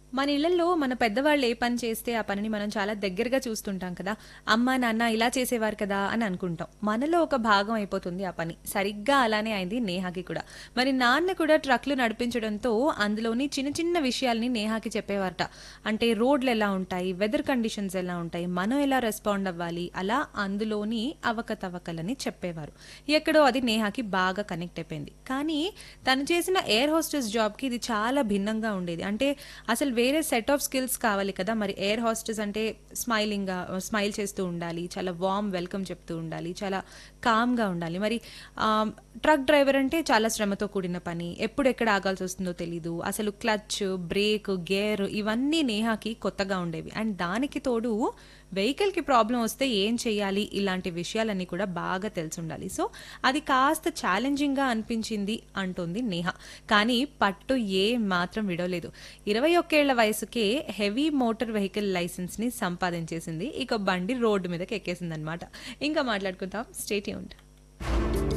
మన ఇళ్లలో మన పెద్దవాళ్ళు ఏ పని చేస్తే ఆ పనిని మనం చాలా దగ్గరగా చూస్తుంటాం కదా అమ్మ నాన్న ఇలా చేసేవారు కదా అని అనుకుంటాం మనలో ఒక భాగం అయిపోతుంది ఆ పని సరిగ్గా అలానే అయింది నేహాకి కూడా మరి నాన్న కూడా ట్రక్లు నడిపించడంతో అందులోని చిన్న చిన్న విషయాల్ని నేహాకి చెప్పేవారట అంటే రోడ్లు ఎలా ఉంటాయి వెదర్ కండిషన్స్ ఎలా ఉంటాయి మనం ఎలా రెస్పాండ్ అవ్వాలి అలా అందులోని అవకతవకలని చెప్పేవారు ఎక్కడో అది నేహాకి బాగా కనెక్ట్ అయిపోయింది కానీ తను చేసిన ఎయిర్ హోస్టెస్ జాబ్కి ఇది చాలా భిన్నంగా ఉండేది అంటే అసలు వేరే సెట్ ఆఫ్ స్కిల్స్ కావాలి కదా మరి ఎయిర్ హోస్టెస్ అంటే స్మైలింగ్గా స్మైల్ చేస్తూ ఉండాలి చాలా వామ్ వెల్కమ్ చెప్తూ ఉండాలి చాలా కామ్గా ఉండాలి మరి ట్రక్ డ్రైవర్ అంటే చాలా శ్రమతో కూడిన పని ఎప్పుడు ఎక్కడ ఆగాల్సి వస్తుందో తెలీదు అసలు క్లచ్ బ్రేక్ గేర్ ఇవన్నీ నేహాకి కొత్తగా ఉండేవి అండ్ దానికి తోడు వెహికల్కి ప్రాబ్లం వస్తే ఏం చేయాలి ఇలాంటి విషయాలన్నీ కూడా బాగా తెలిసి ఉండాలి సో అది కాస్త ఛాలెంజింగ్గా అనిపించింది అంటుంది నేహ కానీ పట్టు ఏ మాత్రం విడవలేదు ఇరవై ఒక్కేళ్ల వయసుకే హెవీ మోటార్ వెహికల్ లైసెన్స్ని సంపాదించేసింది ఇక బండి రోడ్డు మీదకి ఎక్కేసింది అనమాట ఇంకా మాట్లాడుకుందాం స్టేట్ యూన్